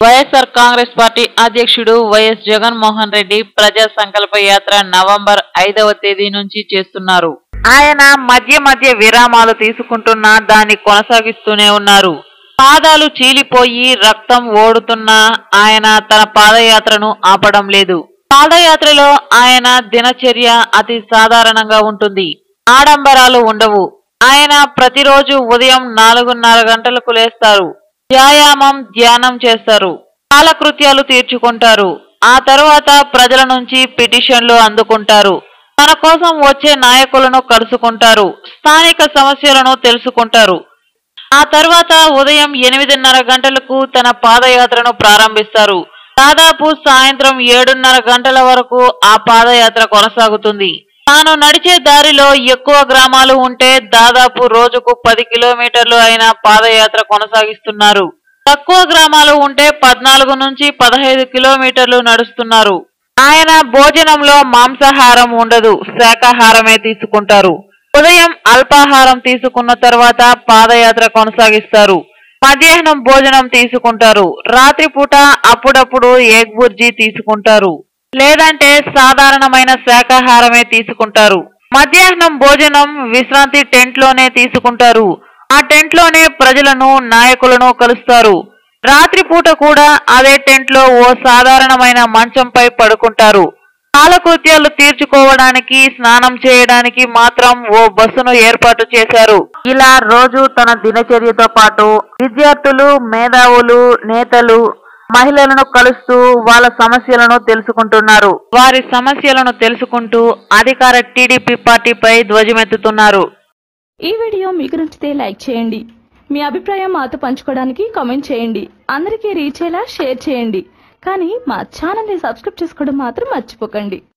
YSR Congress party అధ్యక్షుడు వైఎస్ జగన్మోహన్ రెడ్డి ప్రజా సంకల్ప యాత్ర November ఐదవ తేదీ నుంచి చేస్తున్నారు ఆయన మధ్య మధ్య విరామాలు తీసుకుంటున్నా దాన్ని కొనసాగిస్తూనే ఉన్నారు పాదాలు చీలిపోయి రక్తం ఓడుతున్నా ఆయన తన పాదయాత్రను ఆపడం లేదు పాదయాత్రలో ఆయన దినచర్య అతి సాధారణంగా ఉంటుంది ఆడంబరాలు ఉండవు ఆయన ప్రతిరోజు ఉదయం నాలుగున్నర గంటలకు లేస్తారు వ్యాయామం ధ్యానం చేస్తారు కాలకృత్యాలు తీర్చుకుంటారు ఆ తరువాత ప్రజల నుంచి పిటిషన్లు అందుకుంటారు తన కోసం వచ్చే నాయకులను కలుసుకుంటారు స్థానిక సమస్యలను తెలుసుకుంటారు ఆ తర్వాత ఉదయం ఎనిమిదిన్నర గంటలకు తన పాదయాత్రను ప్రారంభిస్తారు దాదాపు సాయంత్రం ఏడున్నర గంటల వరకు ఆ పాదయాత్ర కొనసాగుతుంది తాను నడిచే దారిలో ఎక్కువ గ్రామాలు ఉంటే దాదాపు రోజుకు పది కిలోమీటర్లు అయిన పాదయాత్ర కొనసాగిస్తున్నారు తక్కువ గ్రామాలు ఉంటే పద్నాలుగు నుంచి పదహైదు కిలోమీటర్లు నడుస్తున్నారు ఆయన భోజనంలో మాంసాహారం ఉండదు శాకాహారమే తీసుకుంటారు ఉదయం అల్పాహారం తీసుకున్న తర్వాత పాదయాత్ర కొనసాగిస్తారు మధ్యాహ్నం భోజనం తీసుకుంటారు రాత్రిపూట అప్పుడప్పుడు ఎగ్ బుర్జీ తీసుకుంటారు లేదంటే సాధారణమైన శాకాహారమే తీసుకుంటారు మధ్యాహ్నం భోజనం విశ్రాంతి టెంట్ లోనే తీసుకుంటారు ఆ టెంట్ లోనే ప్రజలను నాయకులను కలుస్తారు రాత్రిపూట కూడా అదే టెంట్ లో ఓ సాధారణమైన మంచంపై పడుకుంటారు కాలకృత్యాలు తీర్చుకోవడానికి స్నానం చేయడానికి మాత్రం ఓ బస్సును ఏర్పాటు చేశారు ఇలా రోజు తన దినచర్యతో పాటు విద్యార్థులు మేధావులు నేతలు మహిళలను కలుస్తూ వాళ్ళ సమస్యలను తెలుసుకుంటున్నారు వారి సమస్యలను తెలుసుకుంటూ అధికార టీడీపీ పార్టీపై ధ్వజమెత్తుతున్నారు ఈ వీడియో మీకు నచ్చితే లైక్ చేయండి మీ అభిప్రాయం మాతో పంచుకోవడానికి కామెంట్ చేయండి అందరికీ రీచ్ అయ్యేలా షేర్ చేయండి కానీ మా ఛానల్ని సబ్స్క్రైబ్ చేసుకోవడం మాత్రం మర్చిపోకండి